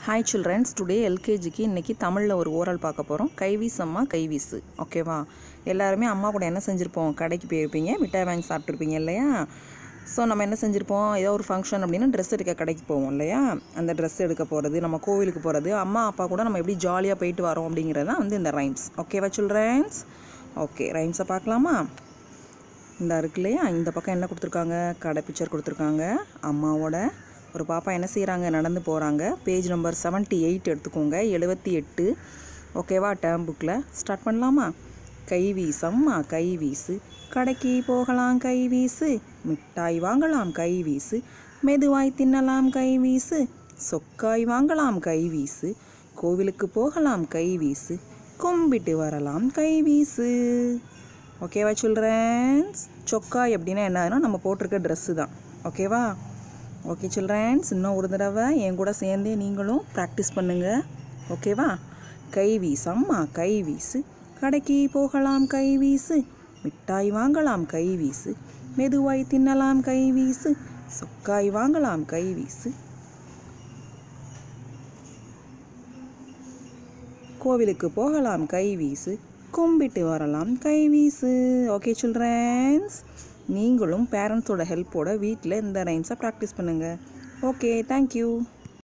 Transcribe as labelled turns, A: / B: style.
A: hi children's today எல்கேஜிக்கு இன்றைக்கி தமிழில் ஒரு ஓரல் பார்க்க போகிறோம் கைவீஸ் அம்மா கைவீஸு ஓகேவா எல்லாருமே அம்மா கூட என்ன செஞ்சுருப்போம் கடைக்கு போயிருப்பீங்க மிட்டாய் வாங்கி சாப்பிட்ருப்பீங்க இல்லையா ஸோ நம்ம என்ன செஞ்சுருப்போம் ஏதோ ஒரு ஃபங்க்ஷன் அப்படின்னா ட்ரெஸ் எடுக்க கடைக்கு போவோம் இல்லையா அந்த ட்ரெஸ் எடுக்க போகிறது நம்ம கோவிலுக்கு போகிறது அம்மா அப்பா கூட நம்ம எப்படி ஜாலியாக போயிட்டு வரோம் அப்படிங்கிறது தான் வந்து இந்த ரைம்ஸ் ஓகேவா சில்ட்ரன்ஸ் ஓகே ரைம்ஸை பார்க்கலாமா இந்த இருக்கு இல்லையா இந்த பக்கம் என்ன கொடுத்துருக்காங்க கடை பிக்சர் கொடுத்துருக்காங்க அம்மாவோட ஒரு பாப்பா என்ன செய்கிறாங்க நடந்து போகிறாங்க பேஜ் நம்பர் 78 எயிட் எடுத்துக்கோங்க எழுபத்தி எட்டு ஓகேவா டேர்ம் புக்கில் ஸ்டார்ட் பண்ணலாமா கை வீசம்மா கை வீசு கடைக்கு போகலாம் கை வீசு மிட்டாய் வாங்கலாம் கை வீசு மெதுவாய் தின்னலாம் கை வீசு சொக்காய் வாங்கலாம் கை வீசு கோவிலுக்கு போகலாம் கை வீசு கும்பிட்டு வரலாம் கை வீசு ஓகேவா சில்ட்ரன்ஸ் சொக்காய் அப்படின்னா என்னதுன்னா நம்ம போட்டிருக்க ட்ரெஸ்ஸு தான் ஓகேவா ஓகே சில்ட்ரன்ஸ் இன்னும் ஒரு தடவை என் கூட சேர்ந்தே நீங்களும் ப்ராக்டிஸ் பண்ணுங்கள் ஓகேவா கை வீசம்மா கை வீசு கடைக்கு போகலாம் கை வீசு மிட்டாய் வாங்கலாம் கை வீசு மெதுவாய் தின்னலாம் கை வீசு சொக்காய் வாங்கலாம் கை வீசு கோவிலுக்கு போகலாம் கை வீசு கும்பிட்டு வரலாம் கை வீசு ஓகே சில்ட்ரன்ஸ் நீங்களும் பேரண்ட்ஸோட ஹெல்ப்போட வீட்டில் இந்த ரைம்ஸை ப்ராக்டிஸ் பண்ணுங்கள் ஓகே தேங்க்யூ